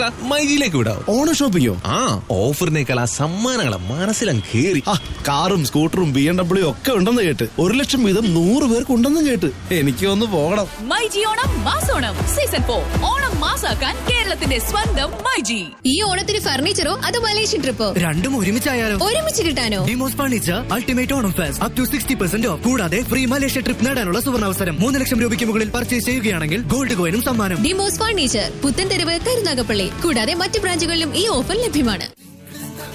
മൈജിയിലേക്ക് വിടാം ഓണ ഷോപ്പിങ്ങോ ആ ഓഫറിനേക്കാൾ ആ സമ്മാനങ്ങളെ മനസ്സിലും കേറി ആ കാറും സ്കൂട്ടറും ബി എം ഡബ്ല്യു ഒക്കെ ഉണ്ടെന്ന് കേട്ട് ഒരു ലക്ഷം വീതം നൂറ് പേർക്ക് ഉണ്ടെന്നും കേട്ട് എനിക്ക് ഒന്ന് പോകണം മൈജി ഓണം മാസോണം സീസൺ ഫോർ ഓണം മാസാക്കാൻ കേരളത്തിന്റെ സ്വന്തം മൈജി ഈ ഓണത്തിന് ഫർണിച്ചറോ അതോ മലേഷ്യൻ ട്രിപ്പോ രണ്ടും ഒരുമിച്ചായാലോ ഒരുമിച്ച് കിട്ടാനോ Demos furniture ultimate Onam fest up to sixty percent off കൂടാതെ ഫ്രീ മലേഷ്യ ട്രിപ്പ് നേടാനുള്ള സുവർണാവസരം മൂന്ന് ലക്ഷം രൂപയ്ക്ക് മുകളിൽ പർച്ചേസ് ചെയ്യുകയാണെങ്കിൽ ഗോൾഡ് കോയിനും സമ്മാനം ഡിമോസ് ഫർണിച്ചർ പുത്തൻതെരുവ് കരുനാഗപ്പള്ളി കൂടാതെ മറ്റ് ബ്രാഞ്ചുകളിലും ഈ ഓഫർ ലഭ്യമാണ്